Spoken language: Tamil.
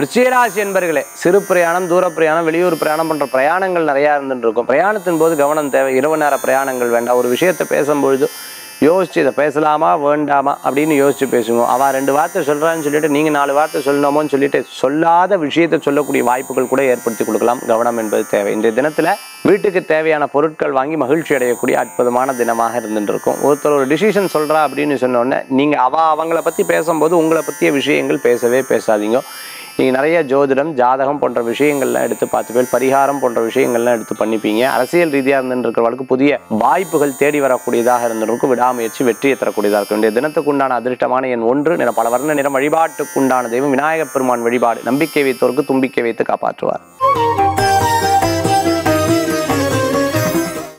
விருச்சிகராசி என்பர்களே சிறு பிரயாணம் தூர பிரயாணம் வெளியூர் பிரயாணம் போன்ற பிரயாணங்கள் நிறையா இருந்துட்டு இருக்கும் பிரயாணத்தின் போது கவனம் தேவை இரவு நேர பிரயாணங்கள் வேண்டாம் ஒரு விஷயத்தை பேசும்பொழுது யோசிச்சு இதை பேசலாமா வேண்டாமா அப்படின்னு யோசிச்சு பேசுங்க அவன் ரெண்டு வார்த்தை சொல்றான்னு சொல்லிட்டு நீங்க நாலு வார்த்தை சொல்லணுமோன்னு சொல்லிட்டு சொல்லாத விஷயத்தை சொல்லக்கூடிய வாய்ப்புகள் கூட ஏற்படுத்தி கொடுக்கலாம் கவனம் என்பது தேவை இன்றைய தினத்துல வீட்டுக்கு தேவையான பொருட்கள் வாங்கி மகிழ்ச்சி அடையக்கூடிய அற்புதமான தினமாக இருந்துட்டு இருக்கும் ஒருத்தர் ஒரு டிசிஷன் சொல்றா அப்படின்னு சொன்ன உடனே நீங்க அவ அவங்கள பத்தி பேசும்போது உங்களை பற்றிய விஷயங்கள் பேசவே பேசாதீங்க நீங்கள் நிறைய ஜோதிடம் ஜாதகம் போன்ற விஷயங்கள்லாம் எடுத்து பார்த்துப்பேன் பரிகாரம் போன்ற விஷயங்கள்லாம் எடுத்து பண்ணிப்பீங்க அரசியல் ரீதியாக இருந்துருக்கிறவர்களுக்கு புதிய வாய்ப்புகள் தேடி வரக்கூடியதாக இருந்திருக்கும் விடாமுயற்சி வெற்றியை தரக்கூடியதாக இருக்கும் இந்த தினத்துக்கு உண்டான அதிர்ஷ்டமான எண் ஒன்று நிற பல வர்ண நிறம் வழிபாட்டுக்கு உண்டான தெய்வம் விநாயகப் பெருமான் வழிபாடு நம்பிக்கை வைத்தோருக்கு தும்பிக்கை வைத்து காப்பாற்றுவார்